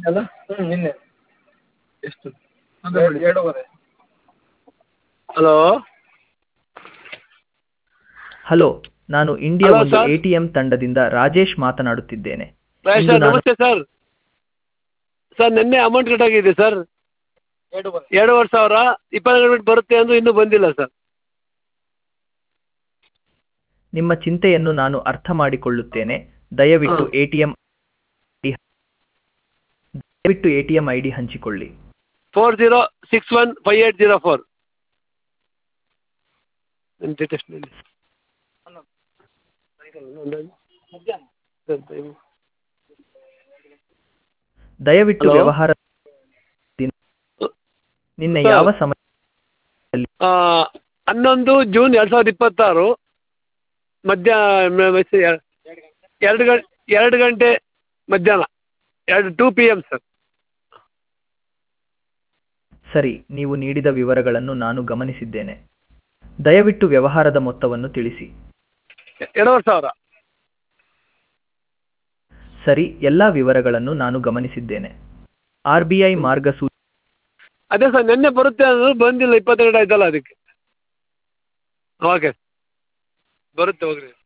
ಅಲ್ಲ ಹ್ಞೂ ನಿನ್ನೆ ಎಷ್ಟು ಎರಡೂವರೆ ಹಲೋ ಹಲೋ ನಾನು ಇಂಡಿಯಾ Hello, ಒಂದು sir. ಎ ಟಿ ಎಂ ತಂಡದಿಂದ ರಾಜೇಶ್ ಮಾತನಾಡುತ್ತಿದ್ದೇನೆ ಸರ್ ಇಂದು ನಾನು- ನಮಸ್ತೆ ಸರ್ ಸರ್ ನಿನ್ನೆ ಅಮೌಂಟ್ ಕಟ್ ಆಗಿದೆ ಸರ್ ಎರಡೂವರೆ ಎರಡೂವರೆ ಸಾವಿರ ಇಪ್ಪತ್ತು ಮಿನಿಟ್ ಬರುತ್ತೆ ಅಂದ್ರೆ ಇನ್ನೂ ಬಂದಿಲ್ಲ ಸರ್ ನಿಮ್ಮ ಚಿಂತೆಯನ್ನು ನಾನು ಅರ್ಥ ಮಾಡಿಕೊಳ್ಳುತ್ತೇನೆ ದಯವಿಟ್ಟು ಹಾ. ಎ ಟಿ ಎಂ ದಯವಿಟ್ಟು A T M I D ಹಂಚಿಕೊಳ್ಳಿ four zero six one five eight zero four ನನ್ನ ಟೆಸ್ಟ್ನಲ್ಲಿ ದಯವಿಟ್ಟು Hello? ವ್ಯವಹಾರ ದಿನ- ನಿನ್ನೆ Sir. ಯಾವ ಸಮಯ ಹನ್ನೊಂದು ಜೂನ್ ಎರಡು ಸಾವಿರದ ಇಪ್ಪತ್ತಾರು ಮಧ್ಯಾಹ್ನ ಎರಡು ಗಂಟೆ ಎರಡು ಗಂಟೆ ಮಧ್ಯಾಹ್ನ ಎರಡು ಟೂ ಪಿ ಎಮ್ ಸರ್ ಸರಿ ನೀವು ನೀಡಿದ ವಿವರಗಳನ್ನು ನಾನು ಗಮನಿಸಿದ್ದೇನೆ ದಯವಿಟ್ಟು ವ್ಯವಹಾರದ ಮೊತ್ತವನ್ನು ತಿಳಿಸಿ ಎರಡೂವರೆ ಸಾವಿರ ಸರಿ ಎಲ್ಲಾ ವಿವರಗಳನ್ನು ನಾನು ಗಮನಿಸಿದ್ದೇನೆ ಆರ್ ಬಿ ಐ ಮಾರ್ಗಸೂಚಿ ಅದೇ ಸರ್ ನಿನ್ನೆ ಬರುತ್ತೆ ಅಂದ್ರೆ ಬಂದಿಲ್ಲ ಇಪ್ಪತ್ತೆರಡು ಆಯ್ತಲ್ಲ ಅದಕ್ಕೆ ಓಕೆ ಬರುತ್ತೆ ಹೋಗ್ರಿ